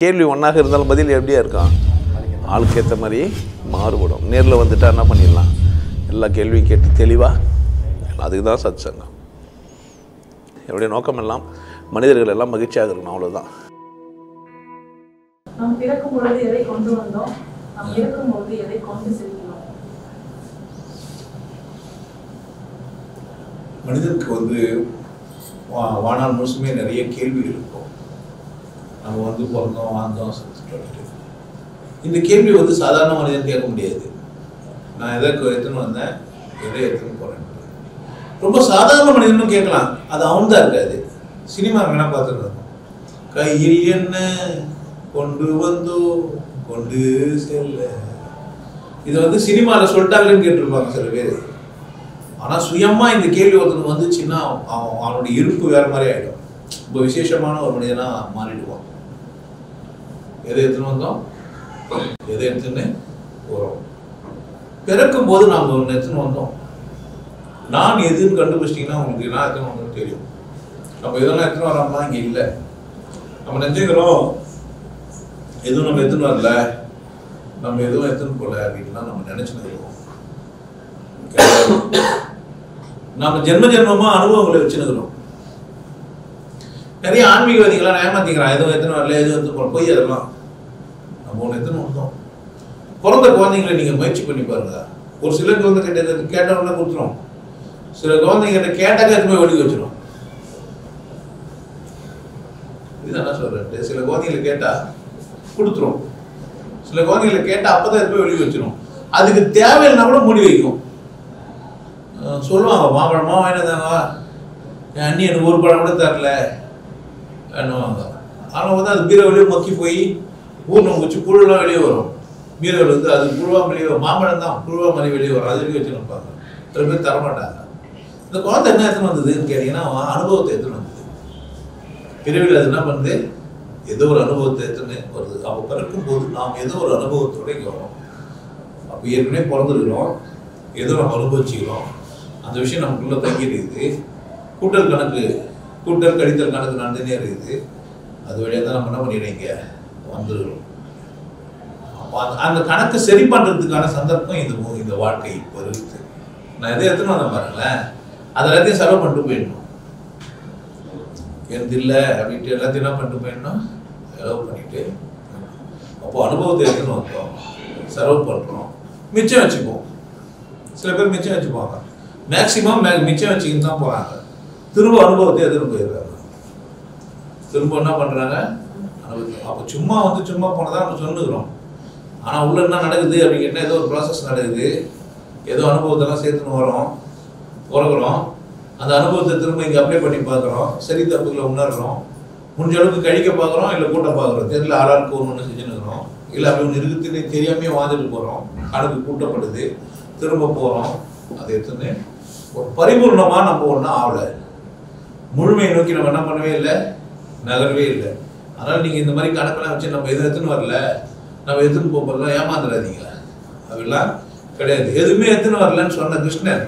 கேள்வி ஒன்றாக இருந்தாலும் பதில் எப்படியா இருக்கும் ஆளுக்கு ஏற்ற மாதிரி மாறுபடும் நேரில் வந்துட்டா என்ன பண்ணிடலாம் எல்லா கேள்வியும் கேட்டு தெளிவாக அதுக்கு தான் சத் சங்கம் என்னுடைய நோக்கம் எல்லாம் மனிதர்கள் எல்லாம் மகிழ்ச்சியாக இருக்கணும் அவ்வளோதான் நாம் பிறக்கும் பொழுது எதை கொண்டு வந்தோம் நாம் இறக்கும் பொழுது எதை கொண்டு செல்கிறோம் மனிதனுக்கு வந்து வா- வாழ்நாள் முழுசுமே நிறைய கேள்விகள் இருக்கும் நம்ம வந்து பிறந்தோம் வாழ்ந்தோம் செத்துட்டோம்ட்டு இந்த கேள்வி வந்து சாதாரண மனிதன் கேட்க முடியாது நான் எதை எடுத்துன்னு வந்தேன் எதை எடுத்துன்னு போறேன் ரொம்ப சாதாரண மனிதனும் கேட்கலாம் அது அவன் தான் இருக்காது சினிமா வேணா பார்த்துட்டு இருக்கோம் கையில் என்ன கொண்டு வந்தோ கொண்டு செல்ல இது வந்து சினிமாவில் சொல்லிட்டாங்களேன்னு கேட்டிருப்பாங்க சில பேர் ஆனா சுயமா இந்த கேள்வி ஒருத்தனுக்கு வந்துச்சுன்னா அவன் அவனுடைய இருப்பு வேற மாதிரி ஆயிடும் ரொம்ப விசேஷமான ஒரு மனிதனா மாறிடுவான் எதை எடுத்துன்னு வந்தோம் எதை எடுத்துன்னு போறோம் பிறக்கும் போது நாம ஒன்று எடுத்துன்னு வந்தோம் நான் எதுன்னு கண்டுபிடிச்சிட்டிங்கன்னா உங்களுக்கு நான் எடுத்துன்னு வந்தோம்னு தெரியும் நம்ம எதெல்லாம் எடுத்துன்னு வரோம்னா இங்க இல்லை நம்ம நினைச்சுக்கிறோம் எதுவும் நம்ம எடுத்துன்னு வரல நம்ம எதுவும் எடுத்துன்னு போல அப்படின்லாம் நம்ம நினைச்சுன்னு இருக்கோம் நாம ஜென்ம ஜென்மமா அனுபவங்களை வச்சுருக்கிறோம் நிறைய ஆன்மீகவாதிகளாம் ஏமாத்திக்கிறான் எதுவும் எத்தனை வரல எதுவும் எத்தனை போல பொய் அதெல்லாம் நம்ம ஒன்று எத்தனை வந்தோம் பிறந்த குழந்தைங்களை நீங்க முயற்சி பண்ணி பாருங்க ஒரு சில குழந்தை கிட்ட கேட்டவொடனே கொடுத்துரும் சில குழந்தைங்க கிட்ட கேட்டாக்க எதுவுமே ஒடுக்கி வச்சிடும் இதுதான் என்ன சொல்றேன் சில குழந்தைங்களை கேட்டா கொடுத்துரும் சில குழந்தைங்களை கேட்டா அப்பதான் எதுவுமே வெளியே வச்சிடும் அதுக்கு தேவையில்லைனா கூட மூடி வைக்கும் அஹ் சொல்லுவாங்க மாம்பழமா வாங்கினதாங்க என் அண்ணி எனக்கு ஒரு பழம் கூட தரல என்னவாங்க ஆனால் வந்து அது பீரோ வெளியே மக்கி போய் ஊர்ல வச்சு புழுலாம் வெளியே வரும் பீரோவில் வந்து அது புழுவா வெளியே வரும் மாம்பழம் தான் புழுவா மாதிரி வெளியே வரும் அது வரைக்கும் வச்சு நிற்பாங்க சில பேர் தரமாட்டாங்க இந்த குழந்தை என்ன எடுத்துன்னு வந்ததுன்னு கேட்டீங்கன்னா அவன் அனுபவத்தை எடுத்துன்னு வந்தது பிறவியில் அது என்ன பண்ணுது ஏதோ ஒரு அனுபவத்தை எடுத்துன்னு வருது அப்போ பிறக்கும் போது நாம் ஏதோ ஒரு அனுபவத்தோட இங்கே வரோம் அப்போ ஏற்கனவே பிறந்திருக்கிறோம் ஏதோ நம்ம அனுபவிச்சுக்கிறோம் அந்த விஷயம் நமக்குள்ள தங்கி இருக்குது கூட்டல் கணக்கு கூட்டல் கழித்தல் கணக்கு நடந்துனே இருக்குது அது வழியாக தான் நம்ம என்ன பண்ணிடுறீங்க வந்துடுறோம் அப்போ அந்த அந்த கணக்கு சரி பண்ணுறதுக்கான சந்தர்ப்பம் இந்த மூ- இந்த வாழ்க்கை இப்போ இருக்குது நான் எதை எடுத்துன்னு வந்தேன் பாருங்களேன் அது எல்லாத்தையும் செலவு பண்ணிட்டு போயிடணும் எனக்கு இல்லை அப்படின்ட்டு எல்லாத்தையும் என்ன பண்ணிட்டு போயிடணும் செலவு பண்ணிட்டு அப்போ அனுபவத்தை எடுத்துன்னு வந்தோம் செலவு பண்ணுறோம் மிச்சம் வச்சுப்போம் சில பேர் மிச்சம் வச்சுப்பாங்க மேக்சிமம் மிச்சம் வச்சுக்கிட்டு தான் போகிறாங்க திரும்ப அனுபவத்தை எடுத்துன்னு போயிடுறாங்க திரும்ப என்ன பண்ணுறாங்க அனுபவத்தை அப்போ சும்மா வந்து சும்மா போனதான் நம்ம சொல்லுகிறோம் ஆனால் உள்ள என்ன நடக்குது அப்படிங்கிட்ட ஏதோ ஒரு ப்ராசஸ் நடக்குது ஏதோ அனுபவத்தெல்லாம் சேர்த்துன்னு வரோம் பிறகுறோம் அந்த அனுபவத்தை திரும்ப இங்கே அப்ளை பண்ணி பார்க்குறோம் சரி தப்புகளை உணர்றோம் முடிஞ்ச அளவுக்கு கழிக்க பார்க்குறோம் இல்லை கூட்ட பார்க்குறோம் தெரியல ஆளாளுக்கு ஒன்று ஒன்று செஞ்சுருக்கிறோம் இல்லை அப்படி ஒன்று இருக்குதுன்னு தெரியாமையே வாழ்ந்துட்டு போகிறோம் கணக்கு கூட்டப்படுது திரும்ப போகிறோம் அதை எடுத்துன்னு ஒரு பரிபூர்ணமாக நம்ம ஒன்றும் ஆகலை முழுமையை நோக்கி நம்ம என்ன பண்ணவே இல்லை நகரவே இல்லை அதனால் நீங்கள் இந்த மாதிரி கணக்கெல்லாம் வச்சு நம்ம எதுவும் எடுத்துன்னு வரல நம்ம எடுத்துன்னு போகலாம் ஏமாந்துடாதீங்க அதெல்லாம் கிடையாது எதுவுமே எடுத்துன்னு வரலன்னு சொன்ன கிருஷ்ணன்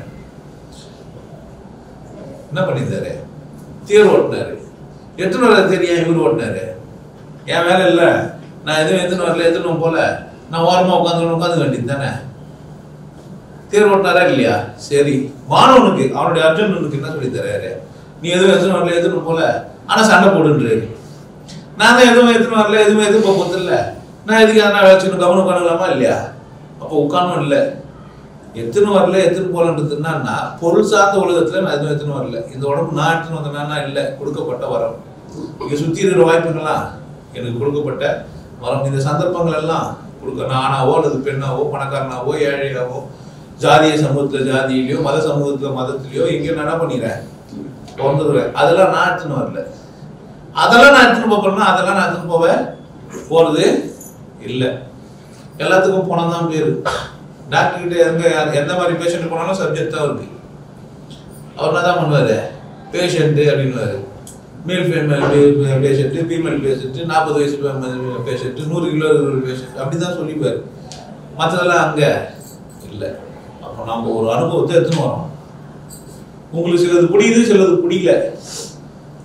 என்ன பண்ணியிருந்தாரு தேர் ஓட்டினாரு எத்தனை வர தெரியும் இவர் ஓட்டினாரு என் வேலை இல்லை நான் எதுவும் எத்தனை வரல எத்தனை போல நான் ஓரமாக உட்காந்து உட்காந்து வேண்டியது தானே தேர் ஓட்டினாரா இல்லையா சரி மாணவனுக்கு அவனுடைய அர்ஜுனனுக்கு என்ன சொல்லி தர்றாரு நீ எதுவும் எத்தனை வரல எத்தனை போல ஆனா சண்டை போடுன்றாரு நான் தான் எதுவும் எத்தனை வரல எதுவும் எதுவும் போக போதில்ல நான் எதுக்கு எதனா வச்சுன்னு கவனம் பண்ணலாமா இல்லையா அப்போ உட்காரணும் இல்லை எத்தனை வரல எத்தனை போலன்றது என்னன்னா பொருள் சார்ந்த உலகத்துல நான் எதுவும் எத்தனை வரல இந்த உடம்பு நான் எடுத்துன்னு வந்தேன்னா இல்லை கொடுக்கப்பட்ட வரம் இங்க சுத்தி இருக்கிற வாய்ப்புகள்லாம் எனக்கு கொடுக்கப்பட்ட வரம் இந்த சந்தர்ப்பங்கள் எல்லாம் கொடுக்க நான் ஆணாவோ அல்லது பெண்ணாவோ பணக்காரனாவோ ஏழையாவோ ஜாதிய சமூகத்துல ஜாதியிலையோ மத சமூகத்துல மதத்திலையோ எங்கேயோ நான் என்ன பண்ணிடுறேன் பிறந்துடுறேன் அதெல்லாம் நான் எடுத்துன்னு வரல அதெல்லாம் நான் எடுத்துன்னு போறேன்னா அதெல்லாம் நான் எடுத்துன்னு போவேன் போறது இல்லை எல்லாத்துக்கும் போனால் தான் பேரு டாக்டர் கிட்ட எங்க யார் எந்த மாதிரி பேஷண்ட் போனாலும் சப்ஜெக்ட் தான் இருக்கு அவர் என்ன தான் பண்ணுவாரு patient அப்படின்னுவாரு male female patient female patient நாற்பது வயசு பேஷண்ட்டு நூறு கிலோ பேஷண்ட் அப்படி தான் சொல்லிப்பாரு மற்றதெல்லாம் அங்கே இல்லை அப்போ நம்ம ஒரு அனுபவத்தை எடுத்துன்னு வரோம் உங்களுக்கு சிலது பிடிக்குது சிலது பிடிக்கல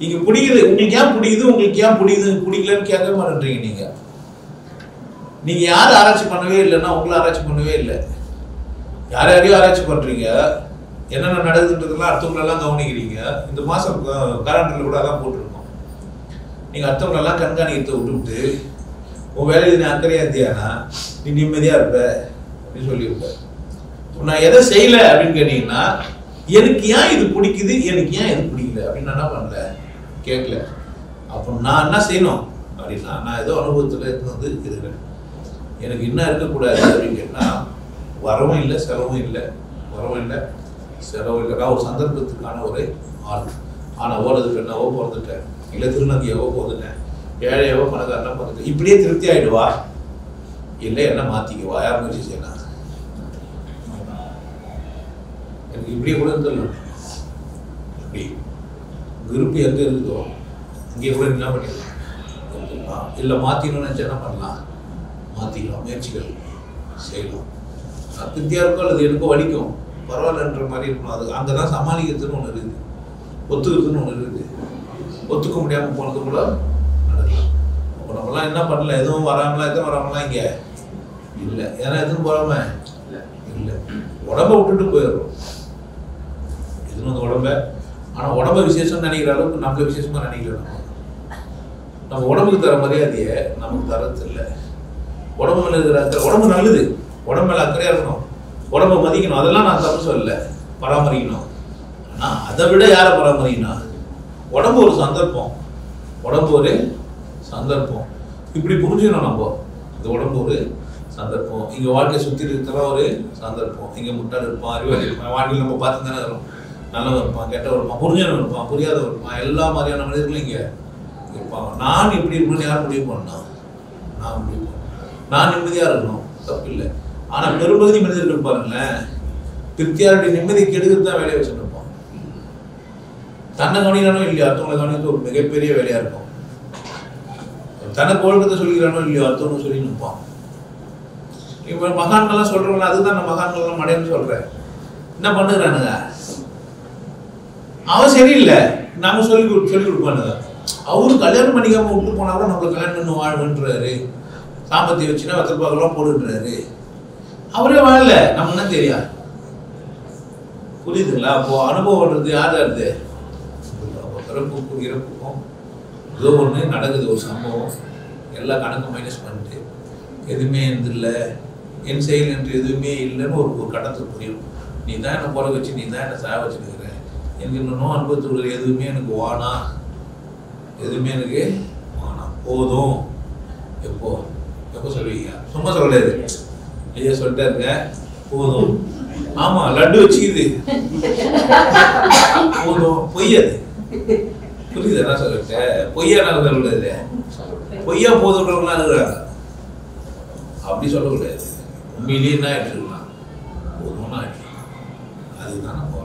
நீங்க பிடிக்குது உங்களுக்கு ஏன் பிடிக்குது உங்களுக்கு ஏன் பிடிக்குது பிடிக்கலன்னு கேட்க மாட்டேன்றீங்க நீங்க நீங்க யார் ஆராய்ச்சி பண்ணவே இல்லைன்னா உங்களை ஆராய்ச்சி பண்ணவே இல்லை யார் யாரையும் ஆராய்ச்சி பண்றீங்க என்னென்ன நடக்குதுன்றதெல்லாம் அடுத்தவங்களெல்லாம் கவனிக்கிறீங்க இந்த மாசம் கரண்டில் கூட அதான் போட்டிருக்கோம் நீங்க அடுத்தவங்களெல்லாம் கண்காணிக்கிறத விட்டுவிட்டு உன் வேலையில் நீ அக்கறையா இருந்தியானா நீ நிம்மதியா இருப்ப அப்படின்னு சொல்லியிருப்ப இப்ப நான் எதை செய்யல அப்படின்னு கேட்டீங்கன்னா எனக்கு ஏன் இது பிடிக்குது எனக்கு ஏன் இது பிடிக்கல அப்படின்னு நான் என்ன பண்ணல கேட்கல அப்போ நான் என்ன செய்யணும் அப்படின்னா நான் ஏதோ அனுபவத்தில் இருந்து வந்து இருக்கிறேன் எனக்கு என்ன இருக்கக்கூடாது அப்படின்னு கேட்டா வரவும் இல்லை செலவும் இல்லை வரவும் இல்லை செலவும் இல்லை நான் ஒரு சந்தர்ப்பத்துக்கான ஒரு ஆள் ஆனால் ஓடுறது பெண்ணாவோ பிறந்துட்டேன் இல்லை திருநங்கையாவோ பிறந்துட்டேன் ஏழையாவோ பணக்காரனா பிறந்துட்டேன் இப்படியே திருப்தி ஆயிடுவா இல்லை என்ன மாற்றிக்குவா யார் முயற்சி செய்யலாம் எனக்கு இப்படியே கூட இருந்துடலாம் இப்படி விருப்பி எங்கே இருக்குதோ அங்கேயே கூட என்ன பண்ணிடலாம் இருந்துடலாம். இல்லை மாற்றிக்கணும்னு நினச்சா என்ன பண்ணலாம் மாற்றிக்கலாம் முயற்சிகள் செய்யலாம் அது திருப்தியாக இருக்கும் அல்லது எனக்கோ வலிக்கும் பரவாயில்லன்ற மாதிரி இருக்கணும் அது அங்கே தான் சமாளிக்கிறதுன்னு ஒன்று இருக்குது ஒத்துக்கிறதுன்னு ஒன்று இருக்குது ஒத்துக்க முடியாமல் போனது கூட நடக்கலாம் அப்போ நம்மலாம் என்ன பண்ணல எதுவும் வராமலாம் எதுவும் வராமலாம் இங்கே இல்லை ஏன்னா எதுவும் போகாம இல்லை உடம்ப விட்டுட்டு போயிடுறோம் எதுவும் அந்த உடம்ப ஆனால் உடம்ப விசேஷம் நினைக்கிற அளவுக்கு நம்மள விசேஷமாக நினைக்கல நம்ம நம்ம உடம்புக்கு தர மரியாதையை நமக்கு தரது இல்லை உடம்பு மேல இருக்கிற அக்கறை உடம்பு நல்லது உடம்பு மேல அக்கறையா இருக்கணும் உடம்பை மதிக்கணும் அதெல்லாம் நான் தப்பு சொல்லல பராமரிக்கணும் ஆனா அதை விட யாரை பராமரிக்கணும் உடம்பு ஒரு சந்தர்ப்பம் உடம்பு ஒரு சந்தர்ப்பம் இப்படி புரிஞ்சுக்கணும் நம்ம இந்த உடம்பு ஒரு சந்தர்ப்பம் இங்க வாழ்க்கை சுத்தி இருக்கிறதெல்லாம் ஒரு சந்தர்ப்பம் இங்க முட்டாள் இருப்பான் அறிவாளி இருப்பான் வாழ்க்கையில் நம்ம பார்த்து தானே வரும் நல்லவன் இருப்பான் கெட்டவன் இருப்பான் புரிஞ்சவன் இருப்பான் புரியாதவன் இருப்பான் எல்லா மாதிரியான மனிதர்களும் இங்க இருப்பாங்க நான் இப்படி இருக்கணும்னு யார் முடிவு பண்ணா நான் முடிவு பண்ணேன். நான் நிம்மதியா இருக்கணும் தப்பு இல்லை ஆனா பெரும்பகுதி மனிதர்கள் பாருங்களேன் திருப்தியாருடைய நிம்மதி கெடுக்கிறது தான் வேலையை வச்சுருப்போம் தன்னை கவனிக்கிறானோ இல்லையா அடுத்தவங்களை கவனிக்கிறது ஒரு மிகப்பெரிய வேலையா இருக்கும் தனக்கு ஒழுக்கத்தை சொல்லிக்கிறானோ இல்லையோ அடுத்தவங்க சொல்லி நிற்பான் இப்ப மகான்கள்லாம் சொல்றவங்க அதுதான் நான் மகான்கள்லாம் மடையன்னு சொல்றேன் என்ன பண்ணுறானுங்க அவன் சரியில்லை நாம சொல்லி கொடு- சொல்லி கொடுப்பானுங்க அவரு கல்யாணம் பண்ணிக்காம விட்டு போனா கூட நம்மள கல்யாணம் பண்ணி வாழ்வுன்றாரு சாம்பத்தியம் வச்சுன்னா வத்தப்பாக்கெல்லாம் போடுன்றாரு அவரே வாழல நம்ம என்ன தெரியா புரியுதுங்களா அப்போ அனுபவம்ன்றது யார் யாருது அப்போ பிறப்புக்கும் இறப்புக்கும் ஏதோ ஒன்று நடக்குது ஒரு சம்பவம் எல்லா கணக்கும் மைனஸ் பண்ணிட்டு எதுவுமே எந்த இல்லை என் செயல் என்று எதுவுமே இல்லைன்னு ஒரு ஒரு கடத்தை புரியும் நீ தான் என்னை பிறகு வச்சு நீ தான் என்னை சாய வச்சுருக்கிற எனக்கு இன்னும் அனுபவத்துள்ள எதுவுமே எனக்கு வானா எதுவுமே எனக்கு வானாம் போதும் எப்போ எப்போ சொல்லுவீங்க சும்மா சொல்றாரு ஐயா சொல்லிட்டாருங்க போதும் ஆமா லட்டு வச்சுக்குது போதும் பொய் அது புரியுது என்ன சொல்லிட்டு பொய்யா நான் சொல்றது பொய்யா போதுன்றவங்களாம் இருக்கிறாங்க அப்படி சொல்லக்கூடாது உண்மையிலேயே என்ன ஆயிட்டு இருக்கலாம் போதும்னா ஆயிட்டு அதுதான் நம்ம